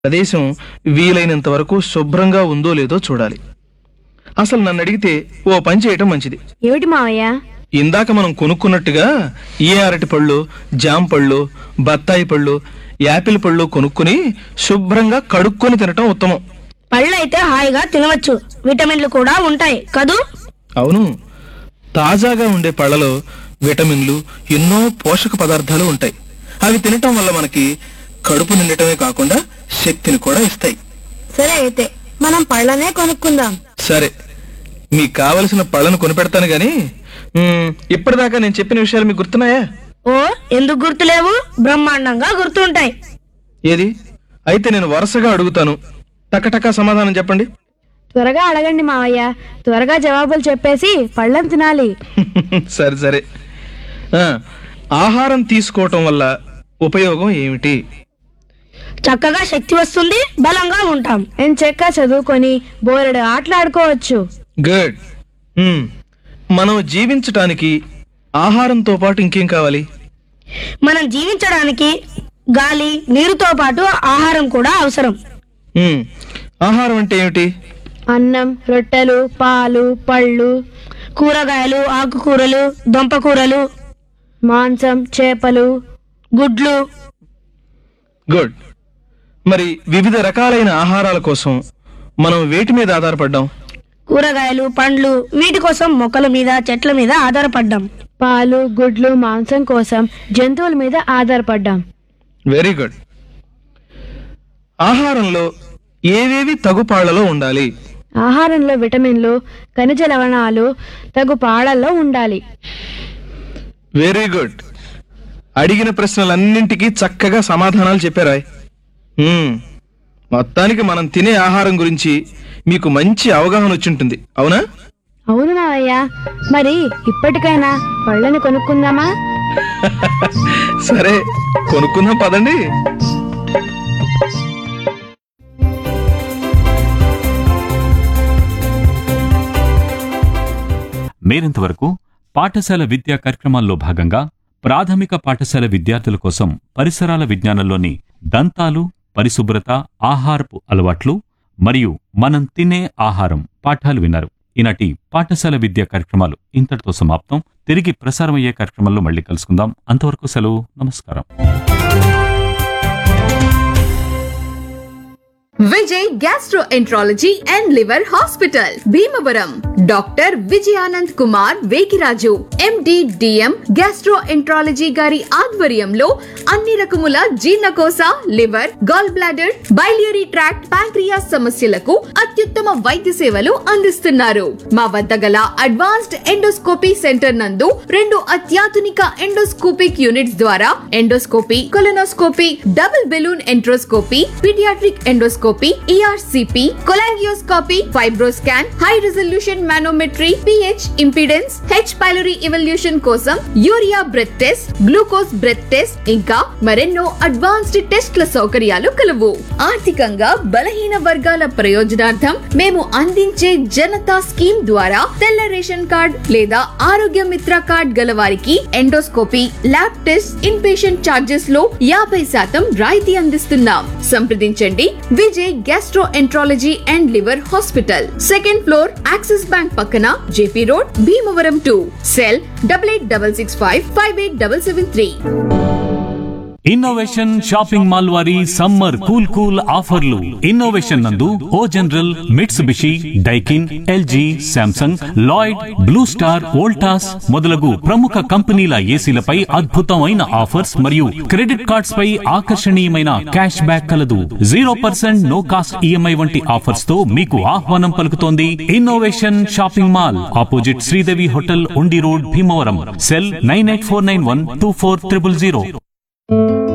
ప్రదేశం వీలైనంత వరకు శుభ్రంగా ఉందో లేదో చూడాలి అసలు నన్ను అడిగితే ఓ పని చేయటం మంచిది ఏమిటి మావయ్య ఇందాక మనం కొనుక్కున్నట్టుగా ఏ అరటి పళ్ళు జామ పళ్ళు బత్తాయి పళ్ళు యాపిల్ పళ్ళు కొనుక్కుని శుభ్రంగా కడుక్కొని తినటం ఉత్తమం పళ్ళు అయితే హాయిగా తినవచ్చు విటమిన్లు కూడా ఉంటాయి కదూ అవును తాజాగా ఉండే పళ్ళలో విటమిన్లు ఎన్నో పోషక పదార్థాలు ఉంటాయి అవి తినటం వల్ల మనకి కడుపు నిండటమే కాకుండా శక్తిని కూడా ఇస్తాయి సరే అయితే మనం పళ్ళనే కొనుక్కుందాం సరే మీకు కావలసిన పళ్ళను కొనిపెడతాను గాని మ్మ్, ఇప్పటిదాకా నేను చెప్పిన విషయాలు మీకు గుర్తున్నాయా ఓ ఎందుకు గుర్తులేవు బ్రహ్మాండంగా గుర్తుంటాయి ఏది అయితే నేను వరుసగా అడుగుతాను టకటకా సమాధానం చెప్పండి త్వరగా అడగండి మావయ్య త్వరగా జవాబులు చెప్పేసి పళ్ళం తినాలి సరే సరే ఆ, ఆహారం తీసుకోవటం వల్ల ఉపయోగం ఏమిటి చక్కగా శక్తి వస్తుంది బలంగా ఉంటాం నేను చెక్క చదువుకొని బోరెడు ఆటలాడుకోవచ్చు గుడ్ మ్మ్. మనం జీవించటానికి ఆహారంతో పాటు ఇంకేం కావాలి మనం జీవించడానికి గాలి నీరుతో పాటు ఆహారం కూడా అవసరం మ్మ్. ఆహారం అంటే ఏమిటి అన్నం రొట్టెలు పాలు పళ్ళు కూరగాయలు ఆకుకూరలు దుంపకూరలు మాంసం చేపలు గుడ్లు గుడ్ మరి వివిధ రకాలైన ఆహారాల కోసం మనం వేటి మీద ఆధారపడ్డాం కూరగాయలు పండ్లు వీటి కోసం మొక్కల మీద చెట్ల మీద ఆధారపడ్డాం పాలు గుడ్లు మాంసం కోసం జంతువుల మీద ఆధారపడ్డాం వెరీ గుడ్ ఆహారంలో ఏవేవి తగుపాళ్లలో ఉండాలి ఆహారంలో విటమిన్లు ఖనిజ లవణాలు తగు పాడల్లో ఉండాలి వెరీ గుడ్ అడిగిన ప్రశ్నలన్నింటికీ చక్కగా సమాధానాలు చెప్పారా మ్మ్. మొత్తానికి మనం తినే ఆహారం గురించి మీకు మంచి అవగాహన వచ్చింటుంది అవునా అవును మావయ్య మరి ఇప్పటికైనా పళ్ళని కొనుక్కుందామా సరే కొనుక్కుందాం పదండి మీరింతవరకు పాఠశాల విద్యా కార్యక్రమాల్లో భాగంగా ప్రాథమిక పాఠశాల విద్యార్థుల కోసం పరిసరాల విజ్ఞానంలోని దంతాలు పరిశుభ్రత ఆహారపు అలవాట్లు మరియు మనం తినే ఆహారం పాఠాలు విన్నారు ఈనాటి పాఠశాల విద్యా కార్యక్రమాలు ఇంతటితో సమాప్తం తిరిగి ప్రసారమయ్యే కార్యక్రమాల్లో మళ్ళీ కలుసుకుందాం అంతవరకు సెలవు నమస్కారం Vijay gastroenterology and liver hospital Bhimavaram doctor Vijayanand Kumar Vekiraju MD DM gastroenterology గారి ఆధ్వర్యంలో అన్ని రకముల జీర్ణకోశ liver gall bladder biliary tract pancreas సమస్యలకు అత్యుత్తమ వైద్య సేవలు అందిస్తున్నారు మా వద్ద గల అడ్వాన్స్డ్ ఎండోస్కోపీ సెంటర్ నందు రెండు అత్యాధునిక ఎండోస్కోపిక్ యూనిట్స్ ద్వారా endoscopy colonoscopy double balloon enteroscopy paediatric endoscopy ERCP cholangioscopy fibroscan high resolution manometry pH impedance H pylori evaluation కోసం urea breath test glucose breath test ఇంకా మరెన్నో అడ్వాన్స్డ్ టెస్ట్ల సౌకర్యాలు కలవు ఆర్థికంగా బలహీన వర్గాల ప్రయోజనార్థం మేము అందించే జనతా స్కీమ్ ద్వారా తెల్ల రేషన్ కార్డ్ లేదా ఆరోగ్య మిత్ర కార్డ్ గల వారికి endoscopy lab test in patient charges లో యాభై శాతం రాయితీ అందిస్తున్నాం సంప్రదించండి Vijay gastroenterology and liver hospital second floor Axis bank పక్కన JP road Bhimavaram two cell double eight double six five five eight double seven three innovation shopping mall వారి summer cool cool ఆఫర్లు innovation నందు O General Mitsubishi Daikin LG Samsung Lloyd Blue Star Voltas మొదలగు ప్రముఖ కంపెనీల ఏసీలపై అద్భుతమైన offers మరియు credit cards పై ఆకర్షణీయమైన క్యాష్ బ్యాక్ కలదు zero percent no cost EMI వంటి ఆఫర్స్ తో మీకు ఆహ్వానం పలుకుతోంది innovation shopping mall opposite Sridevi hotel Undi road Bhimavaram cell nine eight four nine one two four triple zero